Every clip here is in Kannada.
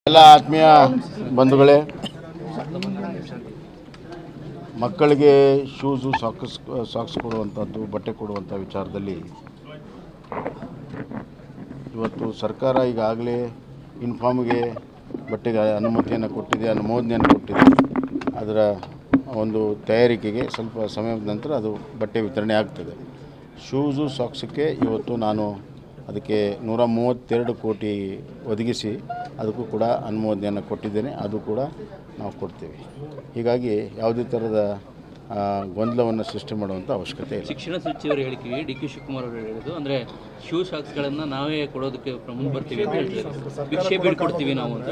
ಎಲ್ಲ ಆತ್ಮೀಯ ಬಂಧುಗಳೇ ಮಕ್ಕಳಿಗೆ ಶೂಸು ಸಾಕ್ಸ್ ಸಾಕ್ಸ್ ಕೊಡುವಂಥದ್ದು ಬಟ್ಟೆ ಕೊಡುವಂಥ ವಿಚಾರದಲ್ಲಿ ಇವತ್ತು ಸರ್ಕಾರ ಈಗಾಗಲೇ ಇನ್ಫಾರ್ಮ್ಗೆ ಬಟ್ಟೆಗೆ ಅನುಮತಿಯನ್ನು ಕೊಟ್ಟಿದೆ ಅನುಮೋದನೆಯನ್ನು ಕೊಟ್ಟಿದೆ ಅದರ ಒಂದು ತಯಾರಿಕೆಗೆ ಸ್ವಲ್ಪ ಸಮಯದ ನಂತರ ಅದು ಬಟ್ಟೆ ವಿತರಣೆ ಆಗ್ತದೆ ಶೂಸು ಸಾಕ್ಸಕ್ಕೆ ಇವತ್ತು ನಾನು ಅದಕ್ಕೆ ನೂರ ಮೂವತ್ತೆರಡು ಕೋಟಿ ಒದಗಿಸಿ ಅದಕ್ಕೂ ಕೂಡ ಅನುಮೋದನೆಯನ್ನು ಕೊಟ್ಟಿದ್ದೇನೆ ಅದು ಕೂಡ ನಾವು ಕೊಡ್ತೀವಿ ಹೀಗಾಗಿ ಯಾವುದೇ ಥರದ ಆ, ಗೊಂದಲವನ್ನು ಸೃಷ್ಟಿ ಮಾಡುವಂಥ ಅವಶ್ಯಕತೆ ಇಲ್ಲ ಶಿಕ್ಷಣ ಸಚಿವರು ಹೇಳಿಕೆ ಡಿ ಕೆ ಶಿವಕುಮಾರ್ ಅವರು ಹೇಳಿದ್ದು ಅಂದ್ರೆ ಶೂ ಶಾಕ್ಸ್ಗಳನ್ನ ನಾವೇ ಕೊಡೋದಕ್ಕೆ ಮುಂದೆ ಬರ್ತೀವಿ ಅಂತ ಹೇಳ್ತಾರೆ ಭಿಕ್ಷೆ ಬೀಳ್ಕೊಡ್ತೀವಿ ನಾವು ಅಂತ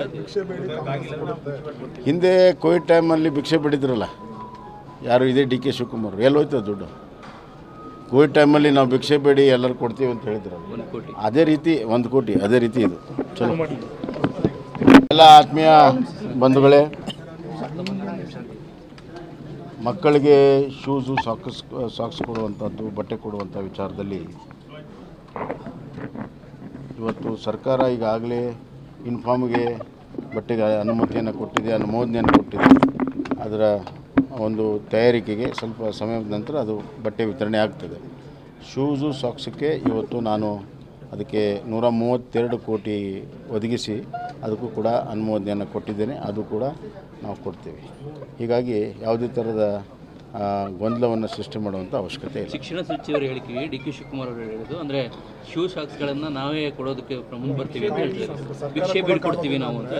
ಹಿಂದೆ ಕೋವಿಡ್ ಟೈಮಲ್ಲಿ ಭಿಕ್ಷೆ ಬಿಡಿದ್ರಲ್ಲ ಯಾರು ಇದೇ ಡಿ ಕೆ ಶಿವಕುಮಾರ್ ಎಲ್ಲೋಯ್ತು ದುಡ್ಡು ಕೋವಿಡ್ ಟೈಮಲ್ಲಿ ನಾವು ಭಿಕ್ಷೆ ಬೇಡಿ ಎಲ್ಲರೂ ಕೊಡ್ತೀವಿ ಅಂತ ಹೇಳಿದ್ರಲ್ಲ ಒಂದು ಕೋಟಿ ಅದೇ ರೀತಿ ಒಂದು ಕೋಟಿ ಅದೇ ರೀತಿ ಇದು ಚಲೋ ಎಲ್ಲ ಆತ್ಮೀಯ ಬಂಧುಗಳೇ ಮಕ್ಕಳಿಗೆ ಶೂಸು ಸಾಕ್ಸ್ ಸಾಕ್ಸ್ ಕೊಡುವಂಥದ್ದು ಬಟ್ಟೆ ಕೊಡುವಂಥ ವಿಚಾರದಲ್ಲಿ ಇವತ್ತು ಸರ್ಕಾರ ಈಗಾಗಲೇ ಇನ್ಫಾರ್ಮ್ಗೆ ಬಟ್ಟೆಗೆ ಅನುಮತಿಯನ್ನು ಕೊಟ್ಟಿದೆ ಅನುಮೋದನೆಯನ್ನು ಕೊಟ್ಟಿದೆ ಅದರ ಒಂದು ತಯಾರಿಕೆಗೆ ಸ್ವಲ್ಪ ಸಮಯದ ನಂತರ ಅದು ಬಟ್ಟೆ ವಿತರಣೆ ಆಗ್ತದೆ ಶೂಸು ಸಾಕ್ಸಕ್ಕೆ ಇವತ್ತು ನಾನು ಅದಕ್ಕೆ ನೂರ ಮೂವತ್ತೆರಡು ಕೋಟಿ ಒದಗಿಸಿ ಅದಕ್ಕೂ ಕೂಡ ಅನುಮೋದನೆಯನ್ನು ಕೊಟ್ಟಿದ್ದೇನೆ ಅದು ಕೂಡ ನಾವು ಕೊಡ್ತೀವಿ ಹೀಗಾಗಿ ಯಾವುದೇ ಥರದ ಆ, ಗೊಂದಲವನ್ನು ಸೃಷ್ಟಿ ಮಾಡುವಂಥ ಅವಶ್ಯಕತೆ ಇಲ್ಲ ಶಿಕ್ಷಣ ಸಚಿವರು ಹೇಳಿಕೆ ಡಿ ಕೆ ಶಿವಕುಮಾರ್ ಅವರು ಹೇಳಿದ್ದು ಅಂದ್ರೆ ಶೂ ಶಾಕ್ಸ್ಗಳನ್ನ ನಾವೇ ಕೊಡೋದಕ್ಕೆ ಮುಂದೆ ಬರ್ತೀವಿ ಅಂತ ಹೇಳ್ತಾರೆ ಭಿಕ್ಷೆ ಬೀಳ್ಕೊಡ್ತೀವಿ ನಾವು ಅಂತ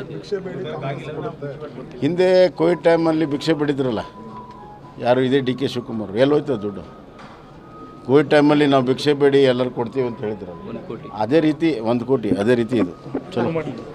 ಹಿಂದೆ ಕೋವಿಡ್ ಟೈಮಲ್ಲಿ ಭಿಕ್ಷೆ ಬಿಡಿದ್ರಲ್ಲ ಯಾರು ಇದೇ ಡಿ ಕೆ ಶಿವಕುಮಾರ್ ಎಲ್ಲೋಯ್ತು ದುಡ್ಡು ಕೋವಿಡ್ ಟೈಮಲ್ಲಿ ನಾವು ಭಿಕ್ಷೆ ಬೇಡಿ ಎಲ್ಲರೂ ಕೊಡ್ತೀವಿ ಅಂತ ಹೇಳಿದ್ರಲ್ಲ ಒಂದು ಕೋಟಿ ಅದೇ ರೀತಿ ಒಂದು ಕೋಟಿ ಅದೇ ರೀತಿ ಇದು ಚಲೋ